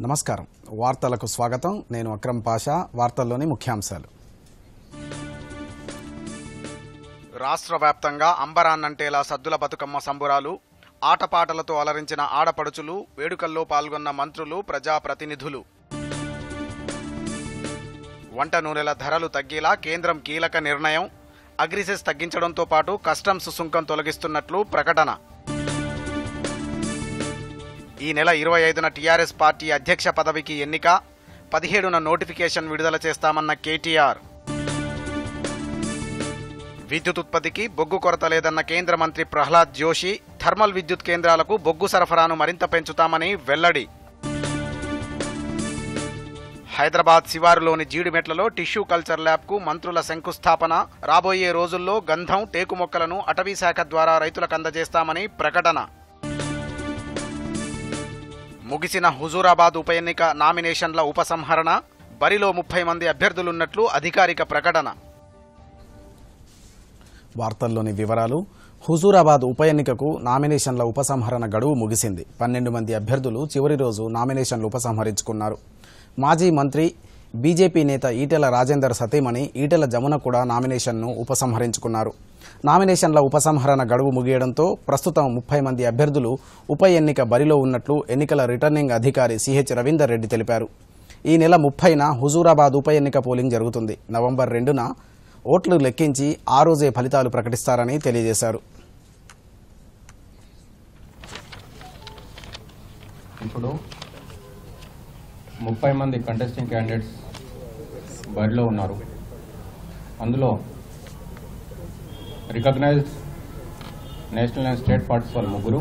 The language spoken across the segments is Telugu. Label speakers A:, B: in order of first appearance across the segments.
A: నమస్కారం వార్తలకు స్వాగతం నేను అక్రమ్ పాషా వార్తల్లోని ముఖ్యాంశాలు రాష్ట్ర వ్యాప్తంగా అంబరాన్నంటేలా సద్దుల బతుకమ్మ సంబురాలు ఆటపాటలతో అలరించిన ఆడపడుచులు వేడుకల్లో పాల్గొన్న మంత్రులు ప్రజాప్రతినిధులు వంట నూనెల ధరలు తగ్గేలా కేంద్రం కీలక నిర్ణయం అగ్రిసెస్ తగ్గించడంతో పాటు కస్టమ్స్ సుంకం తొలగిస్తున్నట్లు ప్రకటన ఈ నెల ఇరవై ఐదున టీఆర్ఎస్ పార్టీ అధ్యక్ష పదవికి ఎన్నిక పదిహేడున నోటిఫికేషన్ విడుదల చేస్తామన్న కేటీఆర్ విద్యుత్ ఉత్పత్తికి బొగ్గు కొరత లేదన్న కేంద్ర మంత్రి ప్రహ్లాద్ జోషి థర్మల్ విద్యుత్ కేంద్రాలకు బొగ్గు సరఫరాను మరింత పెంచుతామని వెల్లడి హైదరాబాద్ శివారులోని జీడిమెట్లలో టిష్యూ కల్చర్ ల్యాబ్కు మంత్రుల శంకుస్థాపన రాబోయే రోజుల్లో గంధం టేకు మొక్కలను అటవీ శాఖ ద్వారా రైతులకు అందజేస్తామని ప్రకటన ముగిసిన హుజూరాబాద్ ఉప ఎన్నిక నామినేషన్ల ఉపసంహరణ బరిలో ముప్పై మంది అభ్యర్థులున్నట్లు అధికారిక ప్రకటన వార్తల్లోని వివరాలు హుజూరాబాద్ ఉప ఎన్నికకు నామినేషన్ల ఉపసంహరణ గడువు ముగిసింది పన్నెండు మంది అభ్యర్థులు చివరి రోజు నామినేషన్లు ఉపసంహరించుకున్నారు మాజీ మంత్రి బీజేపీ నేత ఈటెల రాజేందర్ సతీమణి ఈటెల జమున కూడా నామినేషన్ను ఉపసంహరించుకున్నారు నామినేషన్ల ఉపసంహరణ గడువు ముగియడంతో ప్రస్తుతం ముప్పై మంది అభ్యర్థులు ఉప ఎన్నిక బరిలో ఉన్నట్లు ఎన్నికల రిటర్నింగ్ అధికారి సిహెచ్ రవీందర్ రెడ్డి తెలిపారు ఈ నెల ముప్పైన హుజూరాబాద్ ఉప ఎన్నిక పోలింగ్ జరుగుతుంది నవంబర్ రెండున ఓట్లు లెక్కించి ఆ రోజే ఫలితాలు ప్రకటిస్తారని తెలియజేశారు
B: ఇప్పుడు ముప్పై మంది కంటెస్టింగ్ క్యాండిడేట్స్ బరిలో ఉన్నారు అందులో recognized national and state parties వాళ్ళు ముగ్గురు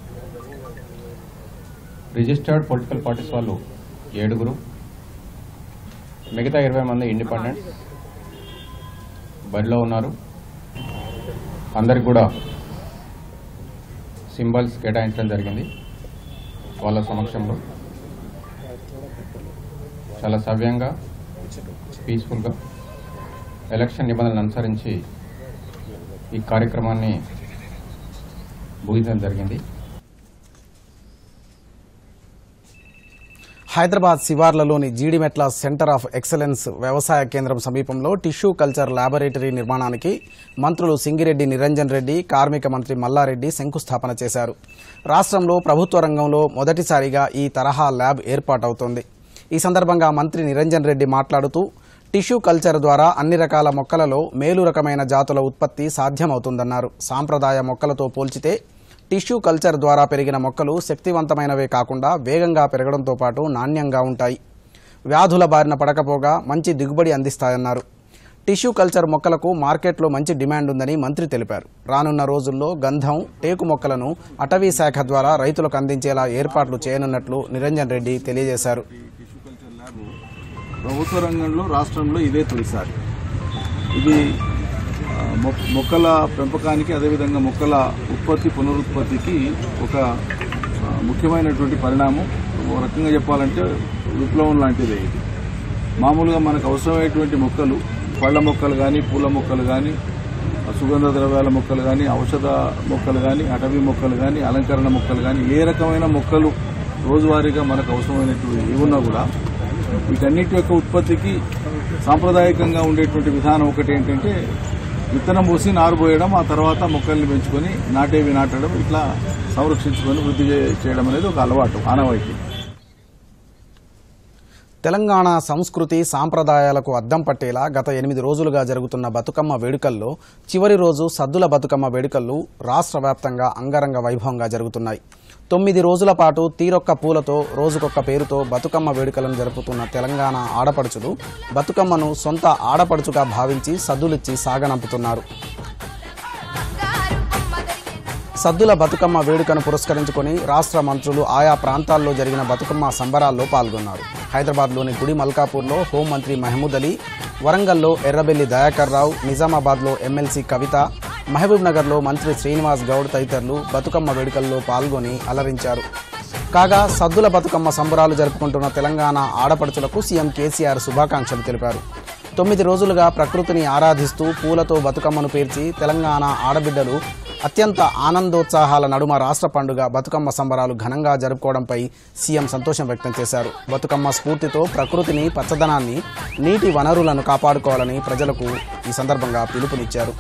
B: రిజిస్టర్డ్ పొలిటికల్ పార్టీస్ వాళ్ళు ఏడుగురు మిగతా ఇరవై మంది ఇండిపెండెంట్స్ బరిలో ఉన్నారు అందరికి కూడా సింబల్స్ కేటాయించడం జరిగింది వాళ్ళ సమక్షంలో చాలా సవ్యంగా పీస్ఫుల్గా ఎలక్షన్ నిబంధనలు అనుసరించి ఈ కార్యక్రమాన్ని ముగించడం జరిగింది
A: హైదరాబాద్ శివార్లలోని జీడిమెట్ల సెంటర్ ఆఫ్ ఎక్సలెన్స్ వ్యవసాయ కేంద్రం సమీపంలో టిష్యూ కల్చర్ ల్యాబొరేటరీ నిర్మాణానికి మంత్రులు సింగిరెడ్డి నిరంజన్ రెడ్డి కార్మిక మంత్రి మల్లారెడ్డి శంకుస్థాపన చేశారు రాష్ట్రంలో ప్రభుత్వ రంగంలో మొదటిసారిగా ఈ తరహా ల్యాబ్ ఏర్పాటవుతోంది ఈ సందర్భంగా మంత్రి నిరంజన్ రెడ్డి మాట్లాడుతూ టిష్యూ కల్చర్ ద్వారా అన్ని రకాల మొక్కలలో మేలు రకమైన జాతుల ఉత్పత్తి సాధ్యమవుతుందన్నారు సాంప్రదాయ మొక్కలతో పోల్చితే టిష్యూ కల్చర్ ద్వారా పెరిగిన మొక్కలు శక్తివంతమైనవే కాకుండా వేగంగా పెరగడంతో పాటు నాణ్యంగా ఉంటాయి వ్యాధుల బారిన పడకపోగా మంచి దిగుబడి అందిస్తాయన్నారు టిష్యూ కల్చర్ మొక్కలకు మార్కెట్లో మంచి డిమాండ్ ఉందని మంత్రి తెలిపారు రానున్న రోజుల్లో గంధం టేకు మొక్కలను అటవీ శాఖ ద్వారా రైతులకు అందించేలా ఏర్పాట్లు చేయనున్నట్లు నిరంజన్ రెడ్డి తెలియజేశారు
C: టిష్యూ కల్చర్ ల్యాబ్ ప్రభుత్వ రంగంలో రాష్ట్రంలో ఇదే తొలిసారి ఇది ఆ, మొ- మొక్కల పెంపకానికి అదేవిధంగా మొక్కల ఉత్పత్తి పునరుత్పత్తికి ఒక ఆ, ముఖ్యమైనటువంటి పరిణామం ఒక రకంగా చెప్పాలంటే విప్లవం లాంటిదే ఇది మామూలుగా మనకు అవసరమైనటువంటి మొక్కలు పళ్ళ మొక్కలు కానీ పూల మొక్కలు కానీ సుగంధ ద్రవ్యాల మొక్కలు కానీ ఔషధ మొక్కలు కానీ అటవీ మొక్కలు కానీ అలంకరణ మొక్కలు కానీ ఏ రకమైన మొక్కలు రోజువారీగా మనకు అవసరమైనటువంటి ఏమున్నా కూడా వీటన్నిటి యొక్క ఉత్పత్తికి సాంప్రదాయకంగా ఉండేటువంటి విధానం ఒకటి ఏంటంటే విత్తనం పోసి నారు పోయడం ఆ తర్వాత మొక్కల్ని పెంచుకొని నాటేవి నాటడం ఇట్లా సంరక్షించుకొని వృద్ధి చే- చేయడం అనేది ఒక అలవాటు ఆనవాయితీ
A: తెలంగాణ సంస్కృతి సాంప్రదాయాలకు అద్దం పట్టేలా గత ఎనిమిది రోజులుగా జరుగుతున్న బతుకమ్మ వేడుకల్లో చివరి రోజు సద్దుల బతుకమ్మ వేడుకలు రాష్ట్ర వ్యాప్తంగా అంగరంగ వైభవంగా జరుగుతున్నాయి తొమ్మిది రోజుల పాటు తీరొక్క పూలతో రోజుకొక్క పేరుతో బతుకమ్మ వేడుకలను జరుపుతున్న తెలంగాణ ఆడపడుచులు బతుకమ్మను సొంత ఆడపడుచుగా భావించి సద్దులిచ్చి సాగనంపుతున్నారు సద్దుల బతుకమ్మ వేడుకను పురస్కరించుకొని రాష్ట్ర మంత్రులు ఆయా ప్రాంతాల్లో జరిగిన బతుకమ్మ సంబరాల్లో పాల్గొన్నారు హైదరాబాద్లోని గుడి మల్కాపూర్లో హోంమంత్రి మహమూద్ అలీ వరంగల్లో ఎర్రబెల్లి దయాకర్ రావు నిజామాబాద్లో ఎమ్మెల్సీ కవిత మహబూబ్ నగర్లో మంత్రి శ్రీనివాస్ గౌడ్ తదితరులు బతుకమ్మ వేడుకల్లో పాల్గొని అలరించారు కాగా సద్దుల బతుకమ్మ సంబరాలు జరుపుకుంటున్న తెలంగాణ ఆడపడుచులకు సీఎం కేసీఆర్ శుభాకాంక్షలు తెలిపారు తొమ్మిది రోజులుగా ప్రకృతిని ఆరాధిస్తూ పూలతో బతుకమ్మను పేర్చి తెలంగాణ ఆడబిడ్డలు అత్యంత ఆనందోత్సాహాల నడుమ రాష్ట్ర పండుగ బతుకమ్మ సంబరాలు ఘనంగా జరుపుకోవడంపై సీఎం సంతోషం వ్యక్తం చేశారు బతుకమ్మ స్ఫూర్తితో ప్రకృతిని పచ్చదనాన్ని నీటి వనరులను కాపాడుకోవాలని ప్రజలకు ఈ సందర్భంగా పిలుపునిచ్చారు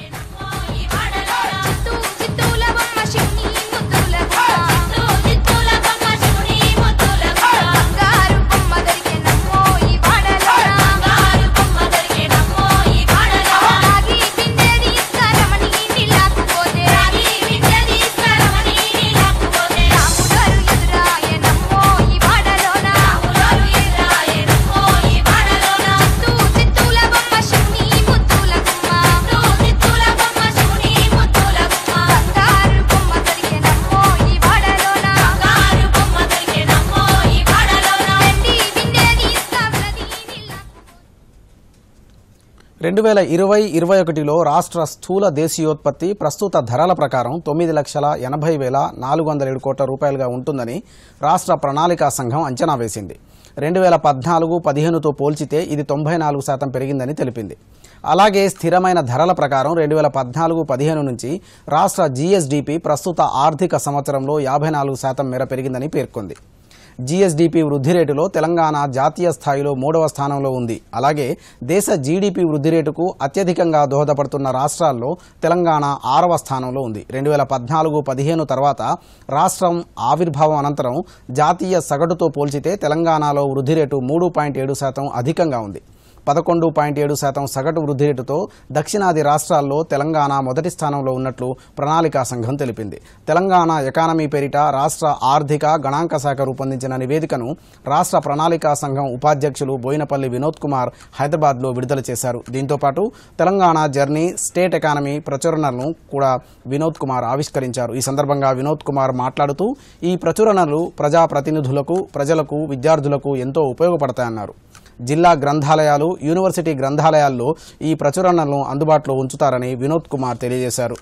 D: చిత్తూ చిత్తూల బొమ్మ శివుని ముద్దుల బొమ్మ చిత్తూల బొమ్మ శివుని ముద్దుల బొమ్మ బంగారు బొమ్మ దొరికెనమ్మో ఈ వాడలో బంగారు బొమ్మ దొరికెనమ్మో ఈ వాడలో రాగి బిందె తీసుకురమని నీళ్ళకు పోతే రాగి బిందె తీసుకురమని నీళ్ళకు పోతే రాములోరు ఎదురాయనమ్మో ఈ వాడలోన రాములోరు ఎదురాయనమ్మో ఈ వాడలోన చిత్తూ చిత్తూల బొమ్మ శివుని ముద్దుల బొమ్మ చిత్తూల బొమ్మ శివుని ముద్దుల బొమ్మ బంగారు బొమ్మ దొరికెనమ్మో ఈ వాడలోన బంగారు బొమ్మ దొరికెనమ్మో ఈ వాడలోన వెండి బిందె తీసుకురమని నీళ్ళకు
A: రెండు వేల ఇరవై ఇరవై ఒకటిలో రాష్ట్ర స్థూల దేశీయోత్పత్తి ప్రస్తుత ధరల ప్రకారం తొమ్మిది లక్షల ఎనభై వేల నాలుగు వందల ఏడు కోట్ల రూపాయలుగా ఉంటుందని రాష్ట్ర ప్రణాళికా సంఘం అంచనా వేసింది రెండు వేల పద్నాలుగు పదిహేనుతో పోల్చితే ఇది తొంభై నాలుగు శాతం పెరిగిందని తెలిపింది అలాగే స్థిరమైన ధరల ప్రకారం రెండు వేల పద్నాలుగు పదిహేను నుంచి రాష్ట్ర జీఎస్డీపీ ప్రస్తుత ఆర్థిక సంవత్సరంలో యాభై నాలుగు శాతం మేర పెరిగిందని పేర్కొంది జీఎస్డీపీ వృద్ధి రేటులో తెలంగాణ జాతీయ స్థాయిలో మూడవ స్థానంలో ఉంది అలాగే దేశ జీడీపీ వృద్ధి రేటుకు అత్యధికంగా దోహదపడుతున్న రాష్ట్రాల్లో తెలంగాణ ఆరవ స్థానంలో ఉంది రెండు వేల పద్నాలుగు పదిహేను తర్వాత రాష్ట్రం ఆవిర్భావం అనంతరం జాతీయ సగటుతో పోల్చితే తెలంగాణలో వృద్ధి రేటు మూడు పాయింట్ ఏడు శాతం అధికంగా ఉంది పదకొండు పాయింట్ ఏడు శాతం సగటు వృద్ధి రేటుతో దక్షిణాది రాష్ట్రాల్లో తెలంగాణ మొదటి స్థానంలో ఉన్నట్లు ప్రణాళికా సంఘం తెలిపింది తెలంగాణ ఎకానమీ పేరిట రాష్ట్ర ఆర్థిక గణాంక శాఖ రూపొందించిన నివేదికను రాష్ట్ర ప్రణాళికా సంఘం ఉపాధ్యక్షులు బోయినపల్లి వినోద్ కుమార్ హైదరాబాద్లో విడుదల చేశారు దీంతో పాటు తెలంగాణ జర్నీ స్టేట్ ఎకానమీ ప్రచురణలను కూడా వినోద్ కుమార్ ఆవిష్కరించారు ఈ సందర్భంగా వినోద్ కుమార్ మాట్లాడుతూ ఈ ప్రచురణలు ప్రజాప్రతినిధులకు ప్రజలకు విద్యార్థులకు ఎంతో ఉపయోగపడతాయన్నారు జిల్లా గ్రంథాలయాలు యూనివర్సిటీ గ్రంథాలయాల్లో ఈ ప్రచురణలను అందుబాటులో ఉంచుతారని వినోద్ కుమార్ తెలియజేశారు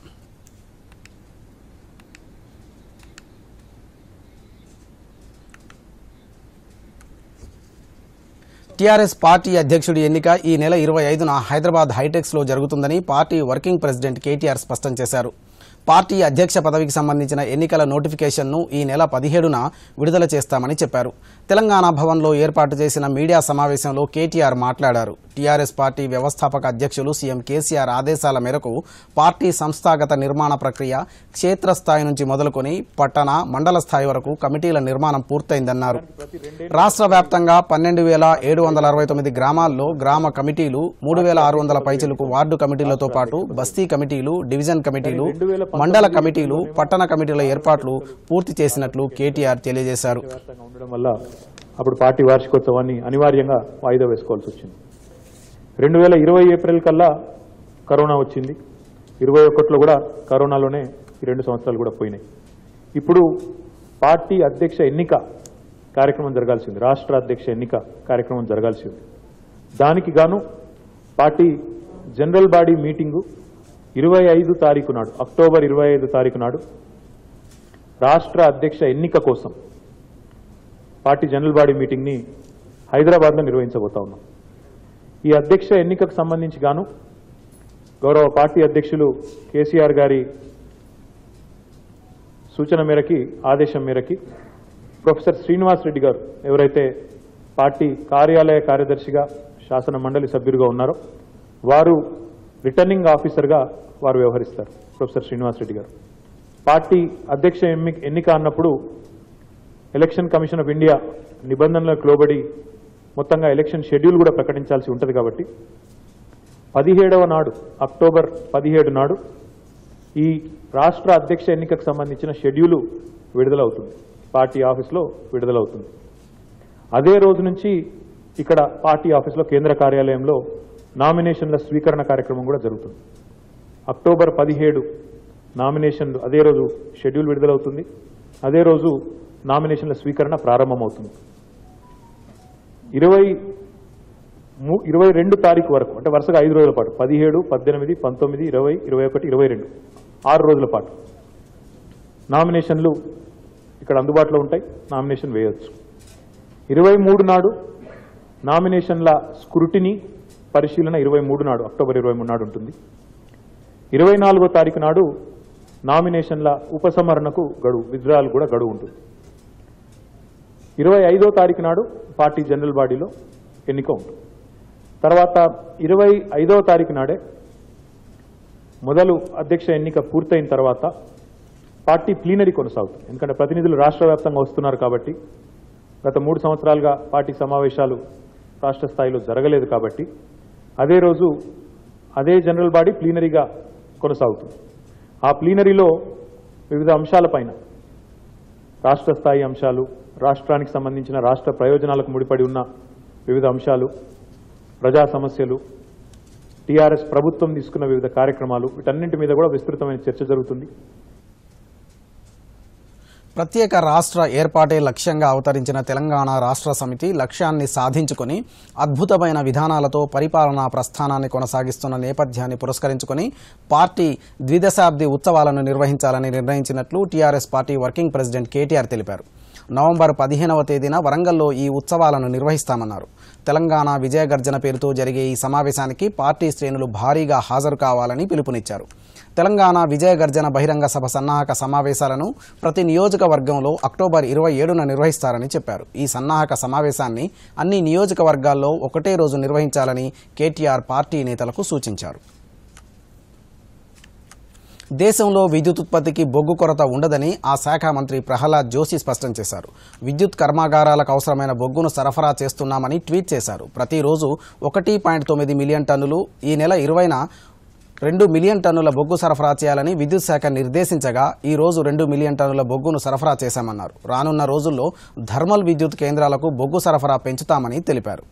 A: టీఆర్ఎస్ పార్టీ అధ్యక్షుడి ఎన్నిక ఈ నెల ఇరవై ఐదున హైదరాబాద్ హైటెక్స్లో జరుగుతుందని పార్టీ వర్కింగ్ ప్రెసిడెంట్ కేటీఆర్ స్పష్టం చేశారు పార్టీ అధ్యక్ష పదవికి సంబంధించిన ఎన్నికల నోటిఫికేషన్ను ఈ నెల పదిహేడున విడుదల చేస్తామని చెప్పారు తెలంగాణ భవన్లో ఏర్పాటు చేసిన మీడియా సమావేశంలో కేటీఆర్ మాట్లాడారు టీఆర్ఎస్ పార్టీ వ్యవస్థాపక అధ్యక్షులు సీఎం కేసీఆర్ ఆదేశాల మేరకు పార్టీ సంస్థాగత నిర్మాణ ప్రక్రియ క్షేత్రస్థాయి నుంచి మొదలుకొని పట్టణ మండల స్థాయి వరకు కమిటీల నిర్మాణం పూర్తయిందన్నారు రాష్ట్ర వ్యాప్తంగా పన్నెండు వేల ఏడు వందల అరవై తొమ్మిది గ్రామాల్లో గ్రామ కమిటీలు మూడు వేల ఆరు వందల పైచులకు వార్డు కమిటీలతో పాటు బస్తీ కమిటీలు డివిజన్ కమిటీలు మండల కమిటీలు పట్టణ కమిటీల ఏర్పాట్లు పూర్తి చేసినట్లు కేటీఆర్ తెలియజేశారు
E: వ్యాప్తంగా ఉండడం వల్ల అప్పుడు పార్టీ వార్షికోత్సవాన్ని అనివార్యంగా వాయిదా వేసుకోవాల్సి వచ్చింది రెండు వేల ఇరవై ఏప్రిల్ కల్లా కరోనా వచ్చింది ఇరవై ఒకటిలో కూడా కరోనాలోనే ఈ రెండు సంవత్సరాలు కూడా పోయినాయి ఇప్పుడు పార్టీ అధ్యక్ష ఎన్నిక కార్యక్రమం జరగాల్సి ఉంది రాష్ట్ర అధ్యక్ష ఎన్నిక కార్యక్రమం జరగాల్సి ఉంది దానికి గాను పార్టీ జనరల్ బాడీ మీటింగు ఇరవై ఐదు తారీఖు నాడు అక్టోబర్ ఇరవై ఐదు తారీఖు నాడు రాష్ట్ర అధ్యక్ష ఎన్నిక కోసం పార్టీ జనరల్ బాడీ మీటింగ్ని హైదరాబాద్లో నిర్వహించబోతా ఉన్నాం ఈ అధ్యక్ష ఎన్నికకు సంబంధించి గాను గౌరవ పార్టీ అధ్యక్షులు కేసీఆర్ గారి సూచన మేరకి ఆదేశం మేరకి ప్రొఫెసర్ శ్రీనివాస్ రెడ్డి గారు ఎవరైతే పార్టీ కార్యాలయ కార్యదర్శిగా శాసన మండలి సభ్యులుగా ఉన్నారో వారు రిటర్నింగ్ ఆఫీసర్గా వారు వ్యవహరిస్తారు ప్రొఫెసర్ శ్రీనివాస్ రెడ్డి గారు పార్టీ అధ్యక్ష ఎన్ని- ఎన్నిక అన్నప్పుడు ఎలక్షన్ కమిషన్ ఆఫ్ ఇండియా నిబంధనలకు లోబడి మొత్తంగా ఎలక్షన్ షెడ్యూల్ కూడా ప్రకటించాల్సి ఉంటుంది కాబట్టి పదిహేడవ నాడు అక్టోబర్ పదిహేడు నాడు ఈ రాష్ట్ర అధ్యక్ష ఎన్నికకు సంబంధించిన షెడ్యూలు విడుదలవుతుంది పార్టీ ఆఫీస్లో విడుదలవుతుంది అదే రోజు నుంచి ఇక్కడ పార్టీ ఆఫీస్లో కేంద్ర కార్యాలయంలో నామినేషన్ల స్వీకరణ కార్యక్రమం కూడా జరుగుతుంది అక్టోబర్ పదిహేడు నామినేషన్లు అదే రోజు షెడ్యూల్ విడుదలవుతుంది అదే రోజు నామినేషన్ల స్వీకరణ ప్రారంభమవుతుంది ఇరవై ము- ఇరవై రెండు తారీఖు వరకు అంటే వరుసగా ఐదు రోజుల పాటు పదిహేడు పద్దెనిమిది పంతొమ్మిది ఇరవై ఇరవై ఒకటి ఇరవై రెండు ఆరు రోజుల పాటు నామినేషన్లు ఇక్కడ అందుబాటులో ఉంటాయి నామినేషన్ వేయొచ్చు ఇరవై మూడు నాడు నామినేషన్ల స్క్రూటినీ పరిశీలన ఇరవై మూడు నాడు అక్టోబర్ ఇరవై మూడు నాడు ఉంటుంది ఇరవై నాలుగో తారీఖు నాడు నామినేషన్ల ఉపసంహరణకు గడువు విత్డ్రాయల్ కూడా గడువు ఉంటుంది ఇరవై ఐదో తారీఖు నాడు పార్టీ జనరల్ బాడీలో ఎన్నిక ఉంటుంది తర్వాత ఇరవై ఐదవ తారీఖు నాడే మొదలు అధ్యక్ష ఎన్నిక పూర్తయిన తర్వాత పార్టీ ప్లీనరీ కొనసాగుతుంది ఎందుకంటే ప్రతినిధులు రాష్ట్ర వ్యాప్తంగా వస్తున్నారు కాబట్టి గత మూడు సంవత్సరాలుగా పార్టీ సమావేశాలు రాష్ట్ర స్థాయిలో జరగలేదు కాబట్టి అదే రోజు అదే జనరల్ బాడీ ప్లీనరీగా కొనసాగుతుంది ఆ ప్లీనరీలో వివిధ అంశాలపైన రాష్ట్ర స్థాయి అంశాలు రాష్ట్రానికి సంబంధించిన రాష్ట్ర ప్రయోజనాలకు ముడిపడి ఉన్న వివిధ అంశాలు ప్రజా సమస్యలు టీఆర్ఎస్ ప్రభుత్వం తీసుకున్న వివిధ కార్యక్రమాలు వీటన్నింటి మీద కూడా విస్తృతమైన చర్చ జరుగుతుంది
A: ప్రత్యేక రాష్ట్ర ఏర్పాటే లక్ష్యంగా అవతరించిన తెలంగాణ రాష్ట్ర సమితి లక్ష్యాన్ని సాధించుకుని అద్భుతమైన విధానాలతో పరిపాలనా ప్రస్థానాన్ని కొనసాగిస్తున్న నేపథ్యాన్ని పురస్కరించుకుని పార్టీ ద్విదశాబ్ది ఉత్సవాలను నిర్వహించాలని నిర్ణయించినట్లు TRS party working president KTR తెలిపారు నవంబర్ పదిహేనవ తేదీన వరంగల్లో ఈ ఉత్సవాలను నిర్వహిస్తామన్నారు తెలంగాణ విజయగర్జన పేరుతో జరిగే ఈ సమావేశానికి పార్టీ శ్రేణులు భారీగా హాజరు కావాలని పిలుపునిచ్చారు తెలంగాణ విజయగర్జన బహిరంగ సభ సన్నాహక సమావేశాలను ప్రతి నియోజకవర్గంలో అక్టోబర్ ఇరవై ఏడున నిర్వహిస్తారని చెప్పారు ఈ సన్నాహక సమావేశాన్ని అన్ని నియోజకవర్గాల్లో ఒకటే రోజు నిర్వహించాలని కేటీఆర్ పార్టీ నేతలకు సూచించారు దేశంలో విద్యుత్ ఉత్పత్తికి బొగ్గు కొరత ఉండదని ఆ శాఖ మంత్రి ప్రహ్లాద్ జోషి స్పష్టం చేశారు విద్యుత్ కర్మాగారాలకు అవసరమైన బొగ్గును సరఫరా చేస్తున్నామని ట్వీట్ చేశారు ప్రతిరోజు ఒకటి పాయింట్ తొమ్మిది మిలియన్ టన్నులు ఈ నెల ఇరవైన రెండు మిలియన్ టన్నుల బొగ్గు సరఫరా చేయాలని విద్యుత్ శాఖ నిర్దేశించగా ఈ రోజు రెండు మిలియన్ టన్నుల బొగ్గును సరఫరా చేశామన్నారు రానున్న రోజుల్లో థర్మల్ విద్యుత్ కేంద్రాలకు బొగ్గు సరఫరా పెంచుతామని తెలిపారు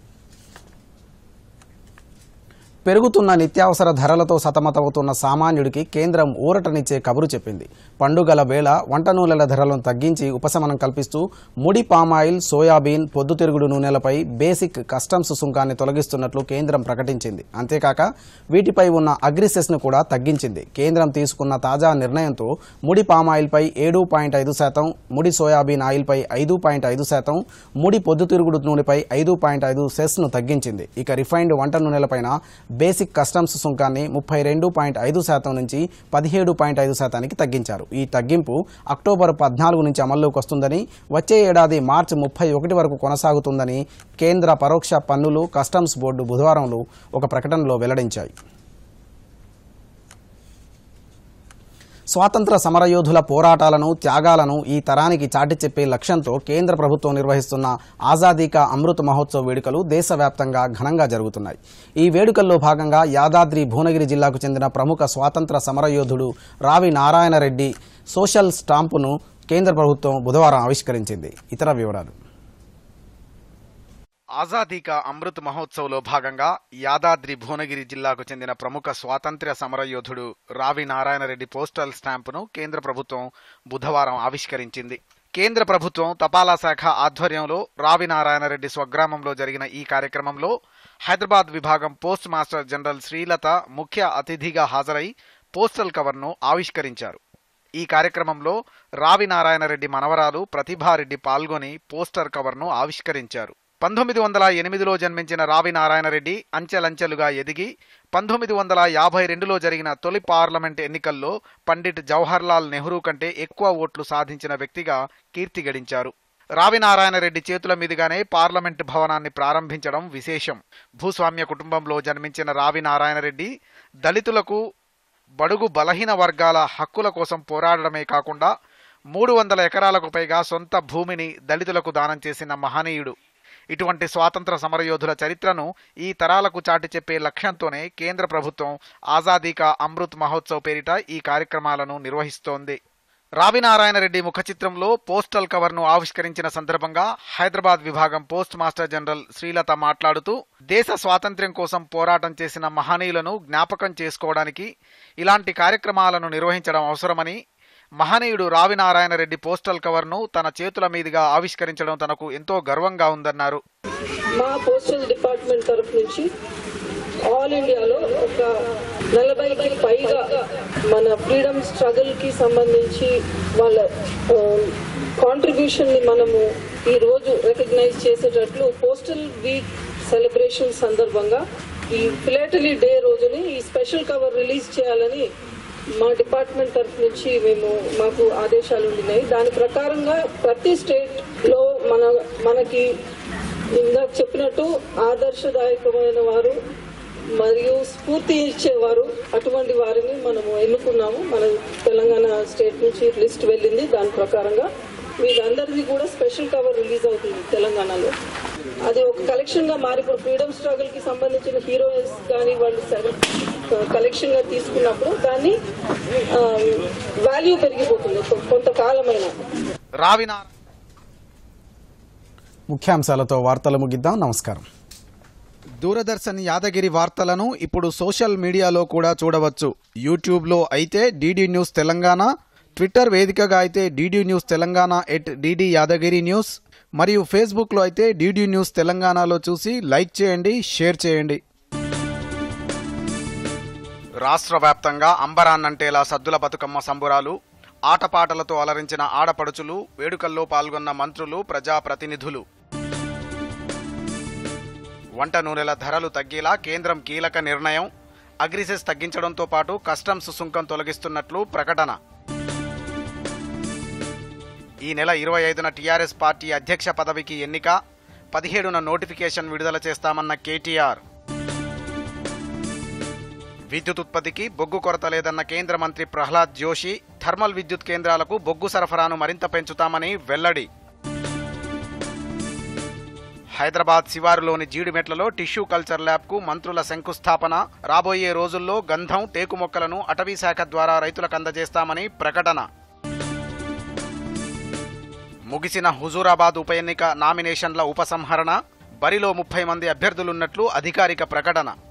A: పెరుగుతున్న నిత్యావసర ధరలతో సతమతమవుతున్న సామాన్యుడికి కేంద్రం ఊరటనిచ్చే కబురు చెప్పింది పండుగల వేళ వంట నూనెల ధరలను తగ్గించి ఉపశమనం కల్పిస్తూ ముడి పామాయిల్ సోయాబీన్ పొద్దుతిరుగుడు నూనెలపై బేసిక్ కస్టమ్స్ సుంకాన్ని తొలగిస్తున్నట్లు కేంద్రం ప్రకటించింది అంతేకాక వీటిపై ఉన్న అగ్రిసెస్ను కూడా తగ్గించింది కేంద్రం తీసుకున్న తాజా నిర్ణయంతో ముడి పామాయిల్పై ఏడు పాయింట్ ఐదు శాతం ముడి సోయాబీన్ ఆయిల్పై ఐదు పాయింట్ ఐదు శాతం ముడి పొద్దుతిరుగుడు నూనెపై ఐదు పాయింట్ ఐదు సెస్ను తగ్గించింది ఇక రిఫైన్డ్ వంట నూనెలపైన బేసిక్ కస్టమ్స్ సుంకాన్ని ముప్పై రెండు పాయింట్ ఐదు శాతం నుంచి పదిహేడు పాయింట్ ఐదు శాతానికి తగ్గించారు ఈ తగ్గింపు అక్టోబర్ పద్నాలుగు నుంచి అమల్లోకి వస్తుందని వచ్చే ఏడాది మార్చి ముప్పై ఒకటి వరకు కొనసాగుతుందని కేంద్ర పరోక్ష పన్నులు కస్టమ్స్ బోర్డు బుధవారంలో ఒక ప్రకటనలో వెల్లడించాయి స్వాతంత్ర సమరయోధుల పోరాటాలను త్యాగాలను ఈ తరానికి చాటి చెప్పే లక్ష్యంతో కేంద్ర ప్రభుత్వం నిర్వహిస్తున్న ఆజాదీ కా అమృత్ మహోత్సవ్ వేడుకలు దేశవ్యాప్తంగా ఘనంగా జరుగుతున్నాయి ఈ వేడుకల్లో భాగంగా యాదాద్రి భువనగిరి జిల్లాకు చెందిన ప్రముఖ స్వాతంత్ర సమరయోధుడు రావి నారాయణరెడ్డి సోషల్ స్టాంపును కేంద్ర ప్రభుత్వం బుధవారం ఆవిష్కరించింది ఇతర వివరాలు ఆజాదీ కా అమృత్ మహోత్సవ్లో భాగంగా యాదాద్రి భువనగిరి జిల్లాకు చెందిన ప్రముఖ స్వాతంత్ర్య సమరయోధుడు రావి నారాయణరెడ్డి పోస్టల్ స్టాంపును కేంద్ర ప్రభుత్వం బుధవారం ఆవిష్కరించింది కేంద్ర ప్రభుత్వం తపాలా శాఖ ఆధ్వర్యంలో రావి నారాయణరెడ్డి స్వగ్రామంలో జరిగిన ఈ కార్యక్రమంలో హైదరాబాద్ విభాగం పోస్ట్ మాస్టర్ జనరల్ శ్రీలత ముఖ్య అతిథిగా హాజరై పోస్టల్ కవర్ను ఆవిష్కరించారు ఈ కార్యక్రమంలో రావి నారాయణరెడ్డి మనవరాలు ప్రతిభారెడ్డి పాల్గొని పోస్టర్ కవర్ను ఆవిష్కరించారు పంతొమ్మిది వందల ఎనిమిదిలో జన్మించిన రావి నారాయణరెడ్డి అంచెలంచెలుగా ఎదిగి పంతొమ్మిది వందల యాభై రెండులో జరిగిన తొలి పార్లమెంట్ ఎన్నికల్లో పండిట్ జవహర్లాల్ నెహ్రూ కంటే ఎక్కువ ఓట్లు సాధించిన వ్యక్తిగా కీర్తి గడించారు రావి నారాయణరెడ్డి చేతుల మీదుగానే పార్లమెంట్ భవనాన్ని ప్రారంభించడం విశేషం భూస్వామ్య కుటుంబంలో జన్మించిన రావి నారాయణరెడ్డి దళితులకు బడుగు బలహీన వర్గాల హక్కుల కోసం పోరాడడమే కాకుండా మూడు వందల ఎకరాలకు పైగా సొంత భూమిని దళితులకు దానం చేసిన మహనీయుడు ఇటువంటి స్వాతంత్ర సమరయోధుల చరిత్రను ఈ తరాలకు చాటి చెప్పే లక్ష్యంతోనే కేంద్ర ప్రభుత్వం ఆజాదీ కా అమృత్ మహోత్సవ్ పేరిట ఈ కార్యక్రమాలను నిర్వహిస్తోంది రావినారాయణరెడ్డి ముఖ చిత్రంలో పోస్టల్ కవర్ను ఆవిష్కరించిన సందర్భంగా హైదరాబాద్ విభాగం పోస్ట్ మాస్టర్ జనరల్ శ్రీలత మాట్లాడుతూ దేశ స్వాతంత్ర్యం కోసం పోరాటం చేసిన మహనీయులను జ్ఞాపకం చేసుకోవడానికి ఇలాంటి కార్యక్రమాలను నిర్వహించడం అవసరమని మహనీయుడు రావినారాయణరెడ్డి పోస్టల్ కవర్ను తన చేతుల మీదుగా ఆవిష్కరించడం తనకు ఎంతో గర్వంగా ఉందన్నారు
F: మా పోస్టల్ డిపార్ట్మెంట్ తరఫు నుంచి ఆల్ ఇండియాలో ఒక నలభైకి పైగా మన ఫ్రీడమ్ స్ట్రగుల్ కి సంబంధించి వాళ్ళ కాంట్రిబ్యూషన్ ని మనము ఈ రోజు రికగ్నైజ్ చేసేటట్లు పోస్టల్ వీక్ సెలబ్రేషన్ సందర్భంగా ఈ ఫిలాటలీ డే రోజుని ఈ స్పెషల్ కవర్ రిలీజ్ చేయాలని మా డిపార్ట్మెంట్ తరఫు నుంచి మేము మాకు ఆదేశాలు ఉండినాయి దాని ప్రకారంగా ప్రతి స్టేట్ లో మన మనకి ఇందాక చెప్పినట్టు ఆదర్శదాయకమైన వారు మరియు స్ఫూర్తి ఇచ్చేవారు అటువంటి వారిని మనము ఎన్నుకున్నాము మన తెలంగాణ స్టేట్ నుంచి లిస్ట్ వెళ్ళింది దాని ప్రకారంగా వీళ్ళందరిది కూడా స్పెషల్ కవర్ రిలీజ్ అవుతుంది తెలంగాణలో అది ఒక కలెక్షన్ గా మారి ఇప్పుడు ఫ్రీడమ్ స్ట్రగుల్ కి సంబంధించిన హీరోయిన్స్ కానీ వాళ్ళు కలెక్షన్ గా తీసుకున్నప్పుడు దాన్ని వాల్యూ పెరిగిపోతుంది కొ- కొంతకాలమైన
A: రావినా ముఖ్యాంశాలతో వార్తలు ముగిద్దాం నమస్కారం దూరదర్శన్ యాదగిరి వార్తలను ఇప్పుడు సోషల్ మీడియాలో కూడా చూడవచ్చు యూట్యూబ్లో అయితే డీడీ న్యూస్ తెలంగాణ ట్విట్టర్ వేదికగా అయితే DD news Telangana at DD Yadagiri news మరియు ఫేస్బుక్లో అయితే డీడీ న్యూస్ తెలంగాణలో చూసి లైక్ చేయండి షేర్ చేయండి రాష్ట్ర వ్యాప్తంగా అంబరాన్నంటేలా సద్దుల బతుకమ్మ సంబురాలు ఆటపాటలతో అలరించిన ఆడపడుచులు వేడుకల్లో పాల్గొన్న మంత్రులు ప్రజాప్రతినిధులు వంట నూనెల ధరలు తగ్గేలా కేంద్రం కీలక నిర్ణయం అగ్రిసెస్ తగ్గించడంతో పాటు కస్టమ్స్ సుంకం తొలగిస్తున్నట్లు ప్రకటన ఈ నెల ఇరవై ఐదున టీఆర్ఎస్ పార్టీ అధ్యక్ష పదవికి ఎన్నిక పదిహేడున నోటిఫికేషన్ విడుదల చేస్తామన్న కేటీఆర్ విద్యుత్ ఉత్పత్తికి బొగ్గు కొరత లేదన్న కేంద్ర మంత్రి ప్రహ్లాద్ జోషి థర్మల్ విద్యుత్ కేంద్రాలకు బొగ్గు సరఫరాను మరింత పెంచుతామని వెల్లడి హైదరాబాద్ శివారులోని జీడిమెట్లలో టిష్యూ కల్చర్ ల్యాబ్కు మంత్రుల శంకుస్థాపన రాబోయే రోజుల్లో గంధం టేకు మొక్కలను అటవీ శాఖ ద్వారా రైతులకు అందజేస్తామని ప్రకటన ముగిసిన హుజూరాబాద్ ఉప ఎన్నిక నామినేషన్ల ఉపసంహరణ బరిలో ముప్పై మంది అభ్యర్థులున్నట్లు అధికారిక ప్రకటన